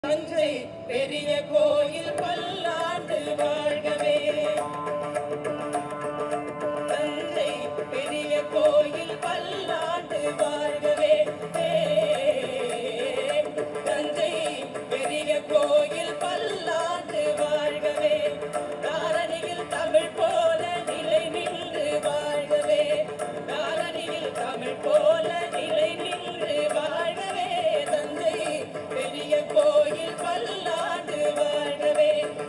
தஞ்சை பெரிய கோயில் பல்லாண்டு வாழ்கவே தஞ்சை பெரிய கோயில் பல்லாண்டு வாழ்கவே தஞ்சை பெரிய கோயில் பல்லாண்டு வாழ்கவே தாரணியில் தமிழ் போல நிலை நின்று வாழ்கவே தாரணியில் தமிழ் போல நிலை நின்று வாழ்கவே தஞ்சை பெரிய கோயில் பல்லாண்டு வாழ்கவே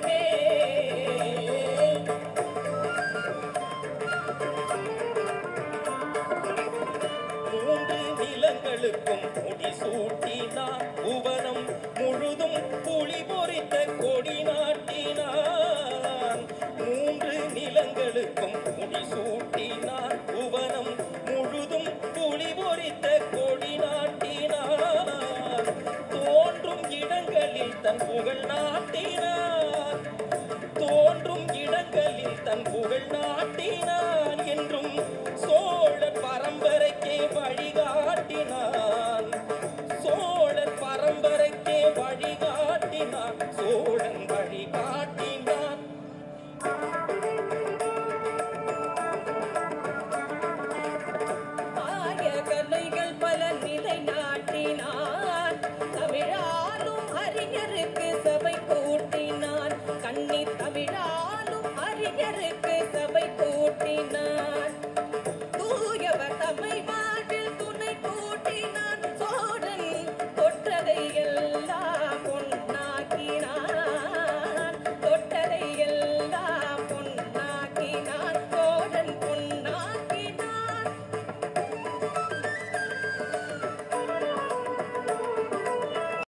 மூன்று நிலங்களுக்கும் முடி சூட்டினார் புவனம் முழுதும் புலி பொறித்த கொடி நாட்டினார் மூன்று நிலங்களுக்கும் முடி சூட்டினார் புவனம் முழுதும் புலி பொறித்த கொடி நாட்டினார் தோன்றும் இடங்களில் தன் புகழ் நாட்டினார் தோன்றும் இடங்களில் தன் புகழ் நாட்டினார்